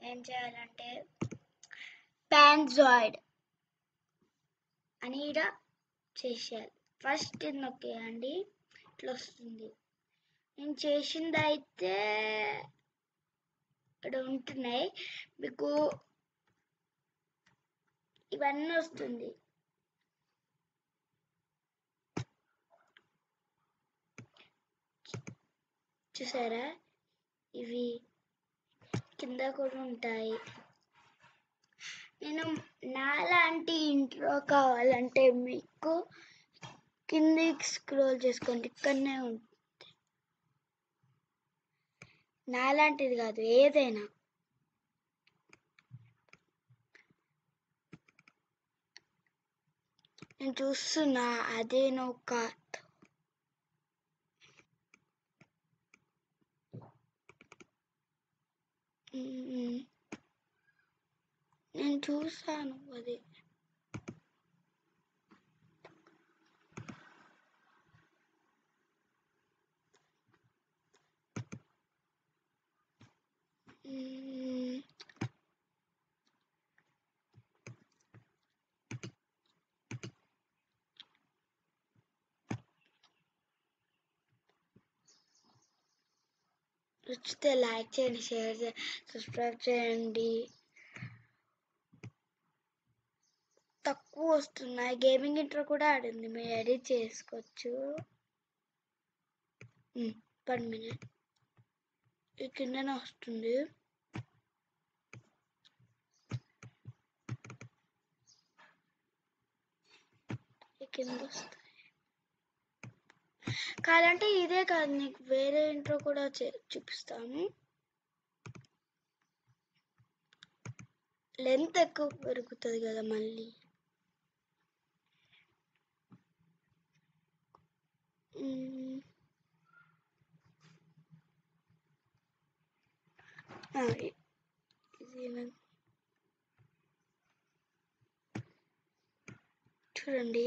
ఏం చేయాలంటే ప్యాన్జాయిడ్ అని ఇక్కడ చేసేయాలి ఫస్ట్ ఇది నొక్కేయండి ఇట్లా వస్తుంది నేను చేసింది అయితే ఇక్కడ ఉంటున్నాయి మీకు ఇవన్నీ వస్తుంది చూసారా ఇవి కింద కూడా ఉంటాయి నేను నాలాంటి ఇంట్రో కావాలంటే మీకు కిందికి స్క్రోల్ చేసుకోండి ఇక్కడనే ఉంటుంది నాలాంటిది కాదు ఏదైనా నేను చూస్తున్నా అదే నౌక మ్మ్. నేను చూసాను అది మ్మ్. నచ్చితే లైక్ చేయండి షేర్ చేయండి సబ్స్క్రైబ్ చేయండి తక్కువ వస్తున్నాయి గేమింగ్ ఇంట్రో కూడా ఆడింది మీరు ఎడిట్ చేసుకోవచ్చు వన్ మినిట్ ఈ కిందనే వస్తుంది ఈ కింద వస్తాయి కాదంటే ఇదే కాదు నీకు వేరే ఇంట్రో కూడా చే- చూపిస్తాను లెంత్ ఎక్కువ పెరుగుతుంది కదా మళ్ళీ మ్మ్. ఆ, ఇ- ఇది నా- చూడండి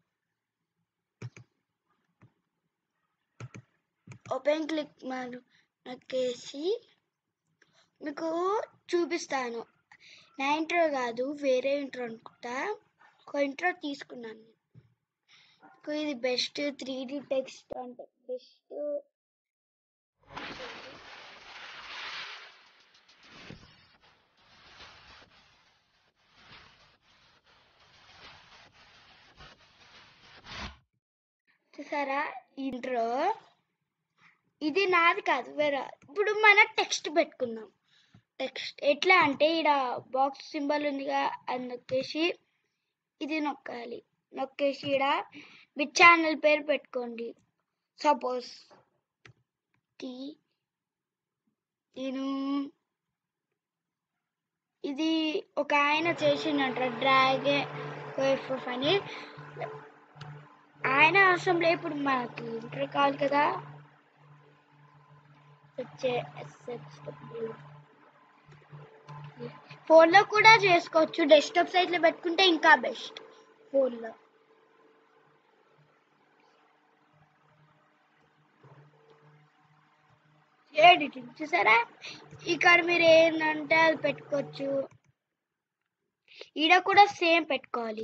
ఓపెన్ క్లిక్ మారు నొక్కేసి మీకు చూపిస్తాను నా ఇంట్రో కాదు వేరే ఇంట్రో అనుకుంటా ఒక ఇంట్రో తీసుకున్నాను నాకు ఇది బెస్ట్ త్రీ డి టెక్స్ట్ అంటే బెస్ట్ చూసారా ఇంట్రో ఇది నాది కాదు వేరే ఇప్పుడు మన టెక్స్ట్ పెట్టుకుందాం టెక్స్ట్ ఎట్లా అంటే ఇక్కడ బాక్స్ సింబల్ ఉందిగా అది నొక్కేసి ఇది నొక్కాలి నొక్కేసి ఇక్కడ మీ ఛానల్ పేరు పెట్టుకోండి సపోజ్ టీ నేను ఇది ఒక ఆయన చేసిండంట డ్రాగే వైఫ్ అని ఆయన అవసరం లేదు ఇప్పుడు మనకి ఇంటర్ కావాలి కదా వచ్చే SHW. ఫోన్లో కూడా చేసుకోవచ్చు డెస్క్టాప్ సైట్లో పెట్టుకుంటే ఇంకా బెస్ట్ ఫోన్లో ఎడిటింగ్ చూసారా ఇక్కడ మీరు ఏంటంటే అది పెట్టుకోవచ్చు ఈడ కూడా సేమ్ పెట్టుకోవాలి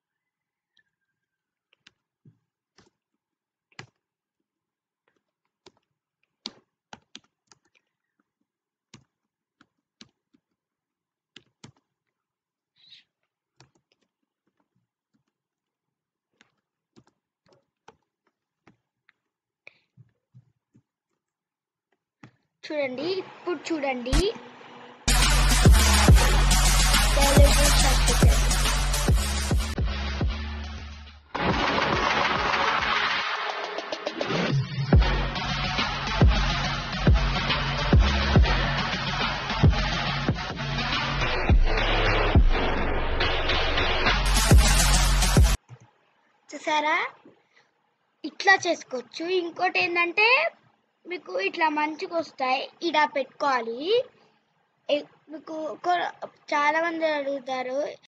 చూడండి ఇప్పుడు చూడండి తెలుగు సబ్జెక్ట్. చూసారా ఇట్లా చేసుకోవచ్చు ఇంకోటి ఏంటంటే మీకు ఇట్లా మంచిగా వస్తాయి ఇలా పెట్టుకోవాలి ఎ- మీకు ఒక- చాలా మంది అడుగుతారు